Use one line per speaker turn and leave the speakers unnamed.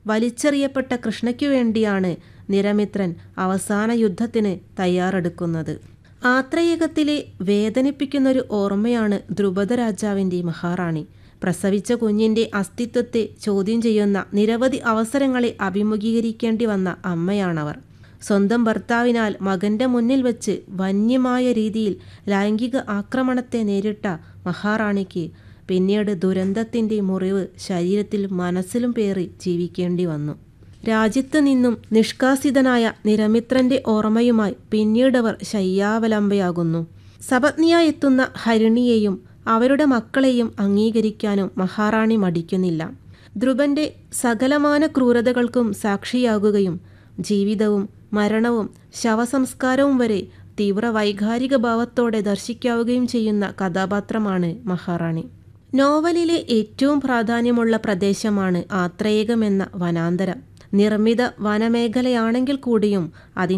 വലിച്ചെറിയപ്പെട്ട കൃഷ്ണയ്ക്കു വേണ്ടിയാണ് നിരമിത്രൻ അവസാന യുദ്ധത്തിന് തയ്യാറെടുക്കുന്നത് ആത്രേയകത്തിലെ വേദനിപ്പിക്കുന്നൊരു ഓർമ്മയാണ് ധ്രുപദ രാജാവിൻ്റെ മഹാറാണി പ്രസവിച്ച കുഞ്ഞിൻ്റെ അസ്തിത്വത്തെ ചോദ്യം ചെയ്യുന്ന നിരവധി അവസരങ്ങളെ അഭിമുഖീകരിക്കേണ്ടി വന്ന അമ്മയാണവർ സ്വന്തം ഭർത്താവിനാൽ മകന്റെ മുന്നിൽ വെച്ച് വന്യമായ രീതിയിൽ ലൈംഗിക ആക്രമണത്തെ നേരിട്ട മഹാറാണിക്ക് പിന്നീട് ദുരന്തത്തിൻ്റെ മുറിവ് ശരീരത്തിൽ മനസ്സിലും പേറി ജീവിക്കേണ്ടി വന്നു രാജ്യത്ത് നിന്നും നിഷ്കാസിതനായ നിരമിത്രന്റെ ഓർമ്മയുമായി പിന്നീടവർ ശയ്യാവലംബയാകുന്നു സപത്നിയായെത്തുന്ന ഹരിണിയെയും അവരുടെ മക്കളെയും അംഗീകരിക്കാനും മഹാറാണി മടിക്കുന്നില്ല ധ്രുവന്റെ സകലമാന ക്രൂരതകൾക്കും സാക്ഷിയാകുകയും ജീവിതവും മരണവും ശവസംസ്കാരവും വരെ തീവ്ര വൈകാരിക ഭാവത്തോടെ ദർശിക്കാവുകയും ചെയ്യുന്ന കഥാപാത്രമാണ് മഹാറാണി നോവലിലെ ഏറ്റവും പ്രാധാന്യമുള്ള പ്രദേശമാണ് ആത്രേയകമെന്ന വനാന്തരം നിർമ്മിത വനമേഖലയാണെങ്കിൽ കൂടിയും അതിൻ്റെ